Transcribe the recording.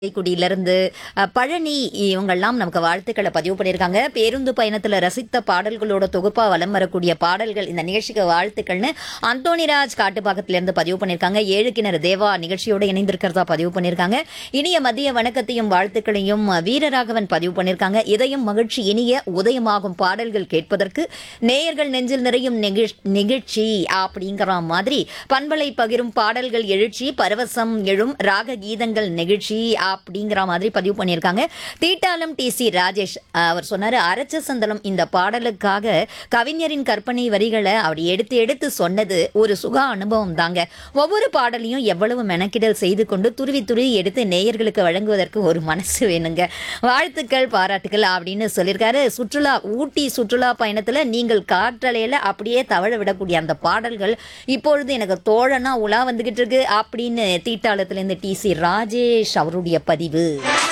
குடியிலிருந்து அஹ், பழனி இவங்கெல்லாம் நமக்கு வாழ்த்துக்களை பதிவு பண்ணியிருக்காங்க பேருந்து பயணத்துல ரசித்த பாடல்களோட தொகுப்பா வலம் வரக்கூடிய பாடல்கள் இந்த நிகழ்ச்சிக்கு வாழ்த்துக்கள்னு அந்தோணிராஜ் காட்டுப்பாக்கத்திலிருந்து பதிவு பண்ணியிருக்காங்க ஏழு கிணறு தேவா நிகழ்ச்சியோட இணைந்திருக்கிறதா பதிவு பண்ணியிருக்காங்க இனிய மதிய வணக்கத்தையும் வாழ்த்துக்களையும் அஹ், வீரராகவன் பதிவு பண்ணியிருக்காங்க இதயம் மகிழ்ச்சி இனிய உதயமாகும் பாடல்கள் கேட்பதற்கு நேயர்கள் நெஞ்சில் நிறையும் நிகழ்- நிகழ்ச்சி அப்படிங்கிற மாதிரி பண்பலை பகிரும் பாடல்கள் எழுச்சி பரவசம் எழும் ராக கீதங்கள் நிகழ்ச்சி அப்படிங்கிற மாதிரி பதிவு பண்ணியிருக்காங்க தீட்டாளம் டி சி ராஜேஷ் அஹ், அவர் சொன்னாரு அரச்ச சந்தலம் இந்த பாடலுக்காக கவிஞரின் கற்பனை வரிகளை அவர் எடுத்து எடுத்து சொன்னது ஒரு சுக அனுபவம் தாங்க ஒவ்வொரு பாடலையும் எவ்வளவு மெனக்கிடல் செய்து கொண்டு துருவி துருவி எடுத்து நேயர்களுக்கு வழங்குவதற்கு ஒரு மனசு வேணுங்க வாழ்த்துக்கள் பாராட்டுக்கள் அப்படின்னு சொல்லியிருக்காரு சுற்றுலா ஊட்டி சுற்றுலா பயணத்துல நீங்கள் காற்றலையில அப்படியே தவழ விடக்கூடிய அந்த பாடல்கள் இப்பொழுது எனக்கு தோழனா உலா வந்துகிட்டு இருக்கு அப்படின்னு தீட்டாளத்திலிருந்து டி சி ராஜேஷ் அவருடைய பதிவு